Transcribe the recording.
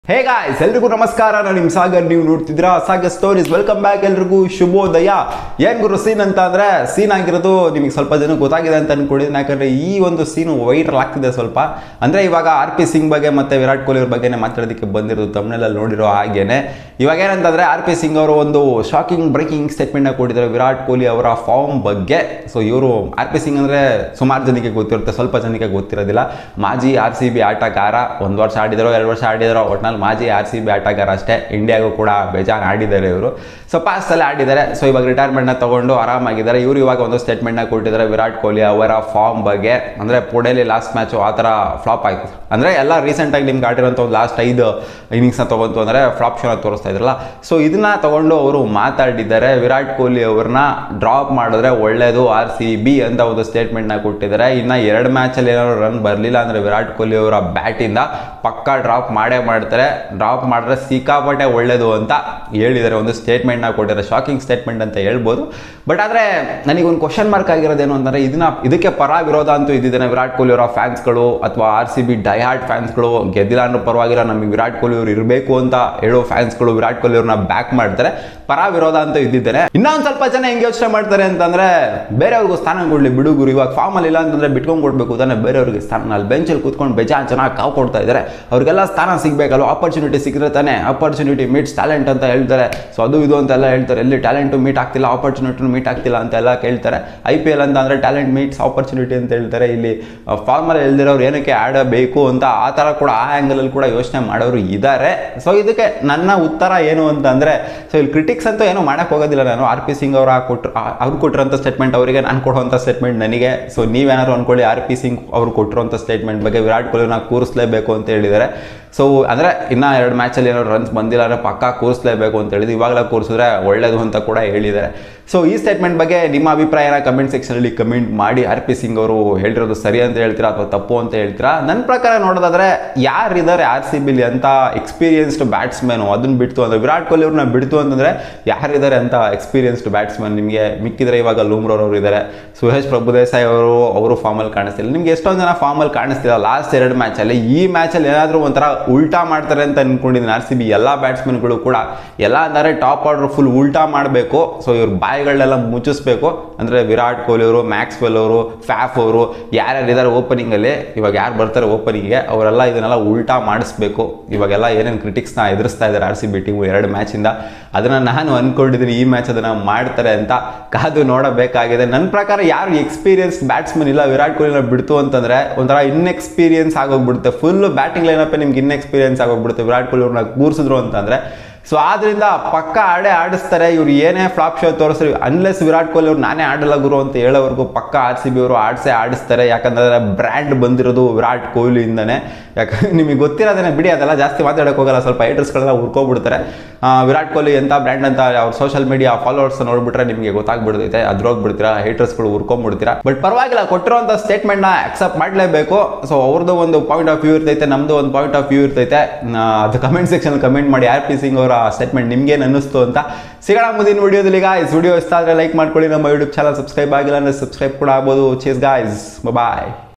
hey guys ಎಲ್ರಿಗೂ ನಮಸ್ಕಾರ ನಾನು ನಿಮ್ ಸಾಗರ್ ನೀವು ನೋಡ್ತಿದ್ದೀರಾ ಸಾಗರ್ ಸ್ಟೋರೀಸ್ ವೆಲ್ಕಮ್ ಬ್ಯಾಕ್ ಎಲ್ರಿಗೂ ಶುಭೋದಯ ಏನ್ ಗುರು ಸೀನ್ ಅಂತ ಅಂದ್ರೆ ಸೀನ್ ಆಗಿರೋದು ನಿಮಗೆ ಸ್ವಲ್ಪ ಜನ ಗೊತ್ತಾಗಿದೆ ಅಂತ ಅನ್ಕೊಂಡಿದ್ದೀನಿ ಯಾಕಂದ್ರೆ ಈ ಒಂದು ಸೀನು ವೈರಲ್ ಆಗ್ತಿದೆ ಸ್ವಲ್ಪ ಅಂದ್ರೆ ಇವಾಗ ಆರ್ ಪಿ ಸಿಂಗ್ ಬಗ್ಗೆ ಮತ್ತೆ ವಿರಾಟ್ ಕೊಹ್ಲಿ ಅವ್ರ ಬಗ್ಗೆನೇ ಮಾತಾಡೋದಕ್ಕೆ ಬಂದಿರೋದು ತಮಿಳಲ್ಲಿ ನೋಡಿರೋ ಹಾಗೇನೆ ಇವಾಗ ಏನಂತಂದ್ರೆ ಆರ್ ಪಿ ಸಿಂಗ್ ಅವರು ಒಂದು ಶಾಕಿಂಗ್ ಬ್ರೇಕಿಂಗ್ ಸ್ಟೇಟ್ಮೆಂಟ್ ನ ಕೊಟ್ಟಿದ್ದಾರೆ ವಿರಾಟ್ ಕೊಹ್ಲಿ ಅವರ ಫಾರ್ಮ್ ಬಗ್ಗೆ ಸೊ ಇವರು ಆರ್ ಪಿ ಸಿಂಗ್ ಅಂದ್ರೆ ಸುಮಾರು ಜನಕ್ಕೆ ಗೊತ್ತಿರುತ್ತೆ ಸ್ವಲ್ಪ ಜನಕ್ಕೆ ಗೊತ್ತಿರೋದಿಲ್ಲ ಮಾಜಿ ಆರ್ ಸಿ ಬಿ ಆಟಗಾರ ಒಂದು ವರ್ಷ ಆಡಿದಾರೋ ಎರಡು ವರ್ಷ ಆಡಿದಾರೋ ಒಟ್ನಲ್ಲಿ ಮಾಜಿ ಆರ್ ಸಿ ಬಿ ಆಟಗಾರ ಅಷ್ಟೇ ಇಂಡಿಯಾಗೂ ಕೂಡ ಬೇಜಾನ್ ಆಡಿದ್ದಾರೆ ಇವರು ಸೊ ಪಾಸ್ಟಲ್ಲಿ ಆಡಿದ್ದಾರೆ ಸೊ ಇವಾಗ ರಿಟೈರ್ಮೆಂಟ್ನ ತಗೊಂಡು ಆರಾಮಾಗಿದ್ದಾರೆ ಇವರು ಇವಾಗ ಒಂದು ಸ್ಟೇಟ್ಮೆಂಟ್ನ ಕೊಟ್ಟಿದ್ದಾರೆ ವಿರಾಟ್ ಕೊಹ್ಲಿ ಅವರ ಫಾರ್ಮ್ ಬಗ್ಗೆ ಅಂದರೆ ಪುಣೆಲಿ ಲಾಸ್ಟ್ ಮ್ಯಾಚು ಆ ಥರ ಫ್ಲಾಪ್ ಆಯಿತು ಅಂದರೆ ಎಲ್ಲ ರೀಸೆಂಟಾಗಿ ನಿಮ್ಗೆ ಆಡಿರೋಂಥ ಒಂದು ಲಾಸ್ಟ್ ಐದು ಇನ್ನಿಂಗ್ಸ್ನ ತೊಗೊಂತು ಅಂದರೆ ಫ್ಲಾಪ್ ಶೋನ ತೋರಿಸ್ತಾ ಇದ್ರಲ್ಲ ಸೊ ಇದನ್ನ ತಗೊಂಡು ಅವರು ಮಾತಾಡಿದ್ದಾರೆ ವಿರಾಟ್ ಕೊಹ್ಲಿ ಅವ್ರನ್ನ ಡ್ರಾಪ್ ಮಾಡಿದ್ರೆ ಒಳ್ಳೇದು ಆರ್ ಸಿ ಬಿ ಅಂತ ಒಂದು ಸ್ಟೇಟ್ಮೆಂಟ್ನ ಕೊಟ್ಟಿದ್ದಾರೆ ಇನ್ನು ಎರಡು ಮ್ಯಾಚಲ್ಲಿ ಏನಾದ್ರು ರನ್ ಬರಲಿಲ್ಲ ಅಂದರೆ ವಿರಾಟ್ ಕೊಹ್ಲಿ ಅವರ ಬ್ಯಾಟಿಂದ ಪಕ್ಕಾ ಡ್ರಾಪ್ ಮಾಡೇ ಮಾಡ್ತಾರೆ ಡ್ರಾಪ್ ಮಾಡಿದ್ರೆ ಸಿಕ್ಕಾಪಟ್ಟೆ ಒಳ್ಳೇದು ಅಂತ ಹೇಳಿದ್ದಾರೆ ಒಂದು ಸ್ಟೇಟ್ಮೆಂಟ್ನ ಕೊಟ್ಟಿದ್ದಾರೆ ಶಾಕಿಂಗ್ ಸ್ಟೇಟ್ಮೆಂಟ್ ಅಂತ ಹೇಳ್ಬೋದು ಬಟ್ ಆದರೆ ನನಗೊಂದು ಕ್ವಶನ್ ಮಾರ್ಕ್ ಆಗಿರೋದೇನು ಅಂತಂದರೆ ಇದನ್ನ ಇದಕ್ಕೆ ಪರ ವಿರೋಧ ಅಂತೂ ಇದ್ದಿದ್ದೇನೆ ವಿರಾಟ್ ಕೊಹ್ಲಿ ಅವರ ಫ್ಯಾನ್ಸ್ಗಳು ಅಥವಾ ಆರ್ ಸಿ ಬಿ ಡೈಹಾರ್ಡ್ ಫ್ಯಾನ್ಸ್ಗಳು ಗೆದ್ದಿಲ್ಲ ಅನ್ನೋ ಪರವಾಗಿಲ್ಲ ನಮಗೆ ವಿರಾಟ್ ಕೊಹ್ಲಿ ಅವರು ಇರಬೇಕು ಅಂತ ಹೇಳೋ ಫ್ಯಾನ್ಸ್ಗಳು ವಿರಾಟ್ ಕೊಹ್ಲಿ ಅವ್ರನ್ನ ಬ್ಯಾಕ್ ಮಾಡ್ತಾರೆ ಪರ ವಿರೋಧ ಅಂತ ಇದ್ದಿದ್ದೇನೆ ಇನ್ನೊಂದು ಸ್ವಲ್ಪ ಜನ ಹೆಂಗೆ ಯೋಚನೆ ಮಾಡ್ತಾರೆ ಅಂತಂದ್ರೆ ಬೇರೆಯವ್ರಿಗೂ ಸ್ಥಾನ ಕೊಡ್ಲಿ ಬಿಡು ಗುರು ಇವಾಗ ಫಾರ್ಮ್ ಅಲ್ಲಿ ಇಲ್ಲ ಅಂತಂದ್ರೆ ಬಿಟ್ಕೊಂಡು ಕೊಡ್ಬೇಕು ತಾನೆ ಬೇರೆಯವ್ರಿಗೆ ಸ್ಥಾನ ಅಲ್ಲಿ ಬೆಂಚಲ್ಲಿ ಕೂತ್ಕೊಂಡು ಬೇಜಾನ್ ಚೆನ್ನಾಗಿ ಕಾವು ಕೊಡ್ತಾ ಇದ್ದಾರೆ ಅವ್ರಿಗೆಲ್ಲ ಸ್ಥಾನ ಸಿಗ್ಬೇಕಲ್ಲ ಆಪರ್ಚುನಿಟಿ ಸಿಕ್ಕಿದ್ರೆ ತಾನೆ ಆಪರ್ಚುನಿಟಿ ಮೀಟ್ಸ್ ಟ್ಯಾಲೆಂಟ್ ಅಂತ ಹೇಳ್ತಾರೆ ಸೊ ಅದು ಇದು ಅಂತೆಲ್ಲ ಹೇಳ್ತಾರೆ ಎಲ್ಲಿ ಟ್ಯಾಲೆಂಟು ಮೀಟ್ ಆಗ್ತಿಲ್ಲ ಆಪರ್ಚುನಿಟಿ ಮೀಟ್ ಆಗ್ತಿಲ್ಲ ಅಂತೆಲ್ಲ ಕೇಳ್ತಾರೆ ಐ ಪಿ ಎಲ್ ಅಂತ ಅಂದ್ರೆ ಟ್ಯಾಲೆಂಟ್ ಮೀಟ್ಸ್ ಆಪರ್ಚುನಿಟಿ ಅಂತ ಹೇಳ್ತಾರೆ ಇಲ್ಲಿ ಫಾರ್ಮಲ್ಲಿ ಹೇಳ್ದಿರೋರು ಏನಕ್ಕೆ ಆಡಬೇಕು ಅಂತ ಆ ಥರ ಕೂಡ ಆ ಆ್ಯಂಗಲಲ್ಲಿ ಕೂಡ ಯೋಚನೆ ಮಾಡೋರು ಇದ್ದಾರೆ ಸೊ ಇದಕ್ಕೆ ನನ್ನ ಉತ್ತರ ಏನು ಅಂತಂದರೆ ಸೊ ಇಲ್ಲಿ ಕ್ರಿಟಿಕ್ಸ್ ಅಂತೂ ಏನೂ ಮಾಡೋಕ್ಕೆ ಹೋಗೋದಿಲ್ಲ ನಾನು ಆರ್ ಪಿ ಸಿಂಗ್ ಅವರ ಕೊಟ್ಟರು ಅವ್ರು ಕೊಟ್ಟಿರೋಂಥ ಸ್ಟೇಟ್ಮೆಂಟ್ ಅವರಿಗೆ ನಾನು ಕೊಡುವಂಥ ಸ್ಟೇಟ್ಮೆಂಟ್ ನನಗೆ ಸೊ ನೀವೇನಾದ್ರು ಅಂದ್ಕೊಳ್ಳಿ ಆರ್ ಪಿ ಸಿಂಗ್ ಅವರು ಕೊಟ್ಟಿರೋಂಥ ಸ್ಟೇಟ್ಮೆಂಟ್ ಬಗ್ಗೆ ವಿರಾಟ್ ಕೊಹ್ಲಿನ ಕೂರಿಸಲೇಬೇಕು ಅಂತ ಹೇಳಿದ್ದಾರೆ ಸೊ ಅಂದರೆ ಇನ್ನೂ ಎರಡು ಮ್ಯಾಚಲ್ಲಿ ಏನಾದ್ರು ರನ್ಸ್ ಬಂದಿಲ್ಲ ಅಂದರೆ ಪಕ್ಕಾ ಕೂರಿಸಲೇಬೇಕು ಅಂತ ಹೇಳಿದ್ರು ಇವಾಗಲೇ ಕೂರಿಸಿದ್ರೆ ಒಳ್ಳೇದು ಅಂತ ಕೂಡ ಹೇಳಿದ್ದಾರೆ ಸೊ ಈ ಸ್ಟೇಟ್ಮೆಂಟ್ ಬಗ್ಗೆ ನಿಮ್ಮ ಅಭಿಪ್ರಾಯನ ಕಮೆಂಟ್ ಸೆಕ್ಷನಲ್ಲಿ ಕಮೆಂಟ್ ಮಾಡಿ ಆರ್ ಪಿ ಸಿಂಗ್ ಅವರು ಹೇಳಿರೋದು ಸರಿ ಅಂತ ಹೇಳ್ತೀರಾ ಅಥವಾ ತಪ್ಪು ಅಂತ ಹೇಳ್ತೀರಾ ನನ್ನ ಪ್ರಕಾರ ನೋಡೋದಾದ್ರೆ ಯಾರಿದ್ದಾರೆ ಆರ್ ಸಿ ಬಿಲಿ ಅಂತ ಎಕ್ಸ್ಪೀರಿಯನ್ಸ್ಡ್ ಬ್ಯಾಟ್ಸ್ಮನ್ ಅದನ್ನ ಬಿಡ್ತು ಅಂದರೆ ವಿರಾಟ್ ಕೊಹ್ಲಿ ಅವ್ರನ್ನ ಬಿಡ್ತು ಅಂತಂದರೆ ಯಾರಿದ್ದಾರೆ ಅಂತ ಎಕ್ಸ್ಪೀರಿಯನ್ಸ್ಡ್ ಬ್ಯಾಟ್ಸ್ಮನ್ ನಿಮಗೆ ಮಿಕ್ಕಿದ್ರೆ ಇವಾಗ ಲೂಮ್ರೋರ್ ಅವರು ಇದ್ದಾರೆ ಸುರೇಶ್ ಪ್ರಭುದೇಸಾಯಿ ಅವರು ಅವರು ಫಾರ್ಮಲ್ಲಿ ಕಾಣಿಸ್ತಿಲ್ಲ ನಿಮ್ಗೆ ಎಷ್ಟೊಂದು ಜನ ಫಾರ್ಮಲ್ಲಿ ಕಾಣಿಸ್ತಿಲ್ಲ ಲಾಸ್ಟ್ ಎರಡು ಮ್ಯಾಚಲ್ಲಿ ಈ ಮ್ಯಾಚಲ್ಲಿ ಏನಾದರೂ ಒಂಥರ ಉಲ್ಟಾ ಮಾಡ್ತಾರೆ ಅಂತ ಅನ್ಕೊಂಡಿದ್ದೀನಿ ಆರ್ ಸಿ ಬಿ ಎಲ್ಲ ಬ್ಯಾಟ್ಸ್ಮನ್ಗಳು ಕೂಡ ಎಲ್ಲ ಅಂದರೆ ಟಾಪ್ ಆರ್ಡರ್ ಫುಲ್ ಉಲ್ಟಾ ಮಾಡಬೇಕು ಸೊ ಇವ್ರ ಬಾಯಿಗಳನ್ನೆಲ್ಲ ಮುಚ್ಚಿಸ್ಬೇಕು ಅಂದರೆ ವಿರಾಟ್ ಕೊಹ್ಲಿ ಅವರು ಮ್ಯಾಕ್ಸ್ವೆಲ್ ಅವರು ಫ್ಯಾಫ್ ಅವರು ಯಾರ್ಯಾರು ಇದ್ದಾರೆ ಓಪನಿಂಗಲ್ಲಿ ಇವಾಗ ಯಾರು ಬರ್ತಾರೆ ಓಪನಿಂಗ್ಗೆ ಅವರೆಲ್ಲ ಇದನ್ನೆಲ್ಲ ಉಲ್ಟಾ ಮಾಡಿಸ್ಬೇಕು ಇವಾಗೆಲ್ಲ ಏನೇನು ಕ್ರಿಟಿಕ್ಸ್ನ ಎದುರಿಸ್ತಾ ಇದ್ದಾರೆ ಆರ್ ಸಿ ಬಿ ಟೀಮು ಎರಡು ಮ್ಯಾಚಿಂದ ಅದನ್ನು ನಾನು ಅಂದ್ಕೊಂಡಿದ್ದೀನಿ ಈ ಮ್ಯಾಚ್ ಅದನ್ನು ಮಾಡ್ತಾರೆ ಅಂತ ಕಾದು ನೋಡಬೇಕಾಗಿದೆ ನನ್ನ ಪ್ರಕಾರ ಯಾರು ಎಕ್ಸ್ಪೀರಿಯನ್ಸ್ ಬ್ಯಾಟ್ಸ್ಮನ್ ಇಲ್ಲ ವಿರಾಟ್ ಕೊಹ್ಲಿನ ಬಿಡ್ತು ಅಂತಂದರೆ ಒಂಥರ ಇನ್ಎಕ್ಸ್ಪೀರಿಯನ್ಸ್ ಆಗೋಗ್ಬಿಡುತ್ತೆ ಫುಲ್ ಬ್ಯಾಟಿಂಗ್ ಲೈನಪ್ಪೇ ನಿಮ್ಗೆ ಇನ್ಎಕ್ಸ್ಪೀರಿಯನ್ಸ್ ಆಗೋಗ್ಬಿಡುತ್ತೆ ವಿರಾಟ್ ಕೊಹ್ಲಿ ಅವ್ರನ್ನ ಕೂರಿಸಿದ್ರು ಅಂತಂದರೆ ಸೊ ಆದ್ರಿಂದ ಪಕ್ಕ ಆಡೇ ಆಡಿಸ್ತಾರೆ ಇವ್ರು ಏನೇ ಫ್ಲಾಪ್ ಶೋ ತೋರಿಸ್ರಿ ಅನ್ಲೆಸ್ ವಿರಾಟ್ ಕೊಹ್ಲಿ ಅವ್ರು ನಾನೇ ಆಡಲ್ಲ ಗುರು ಅಂತ ಹೇಳೋವರೆಗೂ ಪಕ್ಕ ಆರ್ ಸಿ ಬಿ ಅವರು ಆಡಿಸೇ ಆಡಿಸ್ತಾರೆ ಯಾಕಂದ್ರೆ ಬ್ರ್ಯಾಂಡ್ ಬಂದಿರೋದು ವಿರಾಟ್ ಕೊಹ್ಲಿಯಿಂದನೇ ಯಾಕಂದ್ರೆ ನಿಮಗೆ ಗೊತ್ತಿರೋದೇನೆ ಬಿಡಿ ಅದೆಲ್ಲ ಜಾಸ್ತಿ ಮಾತಾಡೋಕೆ ಹೋಗಲ್ಲ ಸ್ವಲ್ಪ ಹೈಟರ್ಸ್ಗಳೆಲ್ಲ ಹುರ್ಕೊಬಿಡ್ತಾರೆ ವಿರಾಟ್ ಕೊಹ್ಲಿ ಎಂಥ ಬ್ರ್ಯಾಂಡ್ ಅಂತ ಅವ್ರ ಸೋಷಿಯಲ್ ಮೀಡಿಯಾ ಫಾಲೋವರ್ಸ್ ನೋಡ್ಬಿಟ್ರೆ ನಿಮಗೆ ಗೊತ್ತಾಗ್ಬಿಡ್ತೈತೆ ಅದ್ರೋಗ್ಬಿಡ್ತೀರಾ ಹೈಟರ್ಸ್ಗಳು ಹುರ್ಕೊಂಡ್ಬಿಡ್ತೀರಾ ಬಟ್ ಪರವಾಗಿಲ್ಲ ಕೊಟ್ಟಿರೋಂಥ ಸ್ಟೇಟ್ಮೆಂಟ್ನ ಅಕ್ಸೆಪ್ಟ್ ಮಾಡಲೇಬೇಕು ಸೊ ಅವ್ರದ್ದು ಒಂದು ಪಾಯಿಂಟ್ ಆಫ್ ವ್ಯೂ ಇರ್ತೈತೆ ನಮ್ಮದು ಒಂದು ಪಾಯಿಂಟ್ ಆಫ್ ವ್ಯೂ ಇರ್ತೈತೆ ಅದು ಕಮೆಂಟ್ ಸೆಕ್ಷನ್ ಕಮೆಂಟ್ ಮಾಡಿ ಆರ್ ಪಿ ಸಿಂಗ್ ಅವರ ಸ್ಟೇಟ್ಮೆಂಟ್ ನಿಮ್ಗೇನು ಅನ್ನಿಸ್ತು ಅಂತ ಸಿಗೋಣ ಮುಂದಿನ ವಿಡಿಯೋದಲ್ಲಿ ಗಾಯ್ಸ್ ವಿಡಿಯೋ ಇಷ್ಟ ಆದರೆ ಲೈಕ್ ಮಾಡ್ಕೊಳ್ಳಿ ನಮ್ಮ ಯೂಟ್ಯೂಬ್ ಚಾನಲ್ ಸಬ್ಸ್ಕ್ರೈಬ್ ಆಗಿಲ್ಲ ಅಂದರೆ ಸಬ್ಸ್ಕ್ರೈಬ್ ಕೂಡ ಆಗ್ಬೋದು ಚೇಸ್ ಗಾಯ್ಸ್ ಬಾಯ್